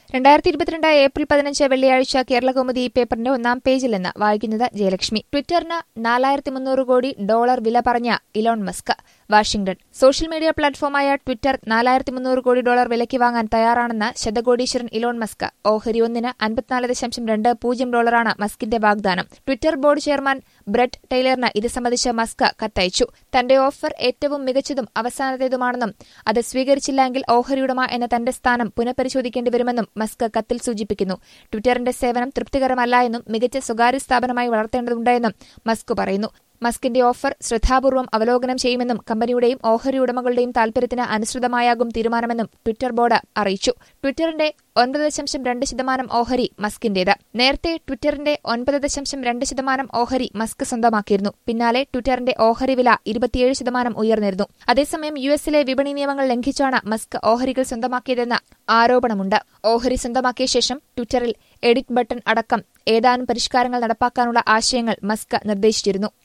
രണ്ടായിരത്തി ഇരുപത്തിരണ്ട് ഏപ്രിൽ പതിനഞ്ച് വെള്ളിയാഴ്ച കേരളകൗമുദി ഈ പേപ്പറിന്റെ ഒന്നാം പേജിൽ നിന്ന് വായിക്കുന്നത് ജയലക്ഷ്മി ട്വിറ്ററിന് നാലായിരത്തി മുന്നൂറ് കോടി ഡോളർ വില പറഞ്ഞ Elon Musk Washington social media പ്ലാറ്റ്ഫോമായ ട്വിറ്റർ നാലായിരത്തി മുന്നൂറ് കോടി ഡോളർ വിലയ്ക്ക് വാങ്ങാൻ തയ്യാറാണെന്ന് ശതകോടീശ്വരൻ ഇലോൺ മസ്ക് ഓഹരി ഒന്നിന് അൻപത്തിനാല് ദശാംശം രണ്ട് പൂജ്യം ഡോളറാണ് മസ്കിന്റെ വാഗ്ദാനം ട്വിറ്റർ ബോർഡ് ചെയർമാൻ ബ്രെറ്റ് ടൈലറിന് ഇത് സംബന്ധിച്ച് മസ്ക് കത്തയച്ചു തന്റെ ഓഫർ ഏറ്റവും മികച്ചതും അവസാനത്തേതുമാണെന്നും അത് സ്വീകരിച്ചില്ലെങ്കിൽ ഓഹരിയുടമ എന്ന തന്റെ സ്ഥാനം പുനഃപരിശോധിക്കേണ്ടി വരുമെന്നും മസ്ക് കത്തിൽ സൂചിപ്പിക്കുന്നു ട്വിറ്ററിന്റെ സേവനം തൃപ്തികരമല്ല എന്നും മികച്ച സ്വകാര്യ സ്ഥാപനമായി വളർത്തേണ്ടതുണ്ടെന്നും മസ്ക് പറയുന്നു മസ്കിന്റെ ഓഫർ ശ്രദ്ധാപൂർവ്വം അവലോകനം ചെയ്യുമെന്നും കമ്പനിയുടെയും ഓഹരി ഉടമകളുടെയും താൽപര്യത്തിന് അനുസൃതമായാകും തീരുമാനമെന്നും ട്വിറ്റർ ബോർഡ് അറിയിച്ചു ട്വിറ്ററിന്റെ ഒൻപത് ദശാംശം രണ്ട് ശതമാനം ഓഹരി മസ്കിന്റേത് നേരത്തെ ട്വിറ്ററിന്റെ ഒൻപത് ദശാംശം രണ്ട് ശതമാനം ഓഹരി മസ്ക് സ്വന്തമാക്കിയിരുന്നു പിന്നാലെ ട്വിറ്ററിന്റെ ഓഹരി വില ഇരുപത്തിയേഴ് ശതമാനം ഉയർന്നിരുന്നു അതേസമയം യു എസിലെ വിപണി നിയമങ്ങൾ ലംഘിച്ചാണ് മസ്ക് ഓഹരികൾ സ്വന്തമാക്കിയതെന്ന് ആരോപണമുണ്ട് ഓഹരി സ്വന്തമാക്കിയ ശേഷം ട്വിറ്ററിൽ എഡിറ്റ് ബട്ടൺ അടക്കം ഏതാനും പരിഷ്കാരങ്ങൾ നടപ്പാക്കാനുള്ള ആശയങ്ങൾ മസ്ക് നിർദ്ദേശിച്ചിരുന്നു